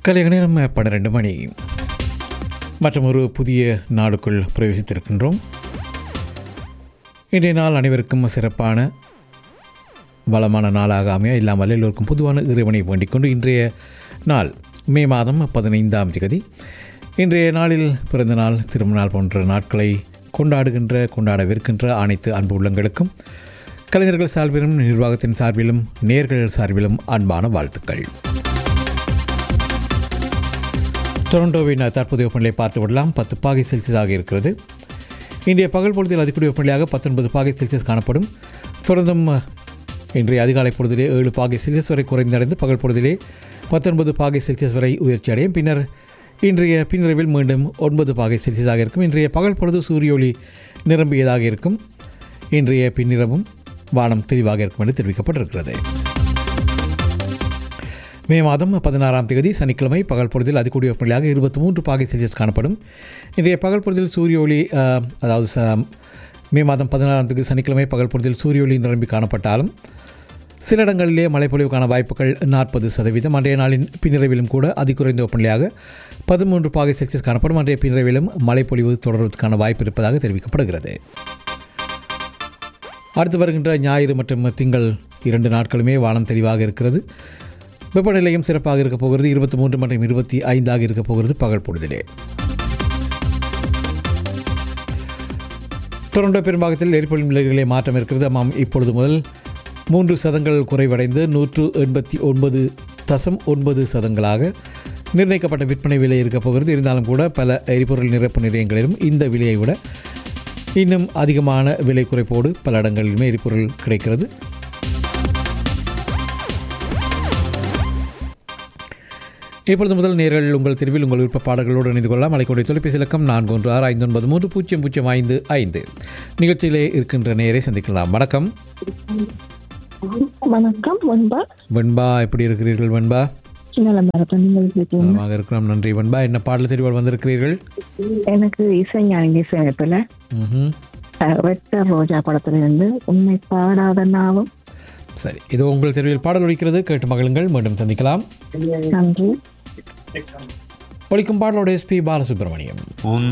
கலைய நேரம் பன்னிரெண்டு மணி மற்றும் ஒரு புதிய நாளுக்குள் பிரவேசித்திருக்கின்றோம் இன்றைய நாள் அனைவருக்கும் சிறப்பான வளமான நாளாக அமைய இல்லாமல் எல்லோருக்கும் பொதுவான இறைவனை வேண்டிக் கொண்டு இன்றைய நாள் மே மாதம் பதினைந்தாம் தேதி இன்றைய நாளில் பிறந்த நாள் திருமணநாள் போன்ற நாட்களை கொண்டாடுகின்ற கொண்டாடவிருக்கின்ற அனைத்து அன்பு உள்ளங்களுக்கும் கலைஞர்கள் சார்பிலும் நிர்வாகத்தின் சார்பிலும் நேர்கள் சார்பிலும் அன்பான வாழ்த்துக்கள் டொரண்டோவின் தற்போதைய வெப்பநிலை பார்த்து விடலாம் பத்து பாகை செல்சியஸாக இருக்கிறது இன்றைய பகல் பொழுதில் அதிகூடிய வெப்பநிலையாக பத்தொன்பது பாகை செல்சியஸ் காணப்படும் தொடர்ந்தும் இன்றைய அதிகாலை பொழுதிலே ஏழு பாகை செல்சியஸ் வரை குறைந்தடைந்து பகல் பொழுதிலே பத்தொன்பது பாகை செல்சியஸ் வரை உயர்ச்சி அடையும் பின்னர் இன்றைய பின்னிரவில் மீண்டும் ஒன்பது பாகை செல்சியஸாக இருக்கும் இன்றைய பகல் பொழுது சூரிய ஒளி நிரம்பியதாக இருக்கும் இன்றைய பின்னிரவும் வானம் தெளிவாக இருக்கும் என்று தெரிவிக்கப்பட்டிருக்கிறது மே மாதம் பதினாறாம் தேதி சனிக்கிழமை பகல் பொழுதில் அதிகூடிய வெப்பநிலையாக இருபத்தி மூன்று பாகை செல்சியஸ் காணப்படும் இன்றைய பகல் பொழுதில் சூரிய ஒளி அஹ், அதாவது ச- மே மாதம் பதினாறாம் தேதி சனிக்கிழமை பகல் பொழுதில் சூரிய ஒளி நிரம்பி காணப்பட்டாலும் சில இடங்களிலே மழைப்பொழிவுக்கான வாய்ப்புகள் நாற்பது சதவீதம் அன்றைய நாளின் பின்னிரவிலும் கூட அதிகுறைந்த வெப்பநிலையாக பதிமூன்று பாகை செல்சியஸ் காணப்படும் அன்றைய பின்னிரவிலும் மழைப்பொழிவு தொடர்வதற்கான வாய்ப்பு இருப்பதாக தெரிவிக்கப்படுகிறது அடுத்து வருகின்ற ஞாயிறு மற்றும் திங்கள் இரண்டு நாட்களுமே வானம் தெளிவாக இருக்கிறது வெப்பநிலையும் சிறப்பாக இருக்கப் போகிறது இருபத்தி மூன்று மற்றும் இருபத்தி ஐந்தாக இருக்கப் போகிறது பகல் பொழுதிலே டொரண்டோ பெரும்பாகத்தில் எரிபொருள் விலைகளிலே மாற்றம் இருக்கிறது ஆமாம் இப்பொழுது முதல் மூன்று சதங்கள் குறைவடைந்து நூற்று எண்பத்தி ஒன்பது தசம் ஒன்பது சதங்களாக நிர்ணயிக்கப்பட்ட விற்பனை விலை இருக்கப் போகிறது இருந்தாலும் கூட பல எரிபொருள் நிரப்பு நிலையங்களிலும் இந்த விலையை விட இன்னும் அதிகமான விலை குறைப்போடு பல இடங்களிலுமே எரிபொருள் கிடைக்கிறது இப்பொழுது முதல் நேர்கள் உங்கள் தெருவில் உங்கள் விருப்ப பாடல்களோடு இணைந்து கொள்ளலாம் அலைக்கூடிய தொலைபேசி இலக்கம் நான்கு ஒன்று ஆறு ஐந்து ஒன்பது மூன்று பூஜ்ஜியம் பூஜ்ஜியம் ஐந்து ஐந்து நிகழ்ச்சியிலே இருக்கின்ற நேரை சந்திக்கலாம் வணக்கம் வணக்கம் வெண்பா வெண்பா எப்படி இருக்கிறீர்கள் வெண்பா நலமா இருப்பேன் நீங்கள் எப்படி இருக்கீங்க? நலமாக இருக்கிறோம் நன்றி வெண்பா என்ன பாடல் தெரிவால் வந்திருக்கிறீர்கள் எனக்கு இசைஞானி இசையமைப்பில் ம்ஹும். வெட்ட ரோஜா படத்துல இருந்து உண்மை பாடாத நாவும் சரி இது உங்கள் தெருவில் பாடல் ஒழிக்கிறது கேட்டு மகளுங்கள் மீண்டும் சந்திக்கலாம் நன்றி ஒழிக்கும் பாடலோட எஸ்பி பாலசுப்ரமணியம் உன்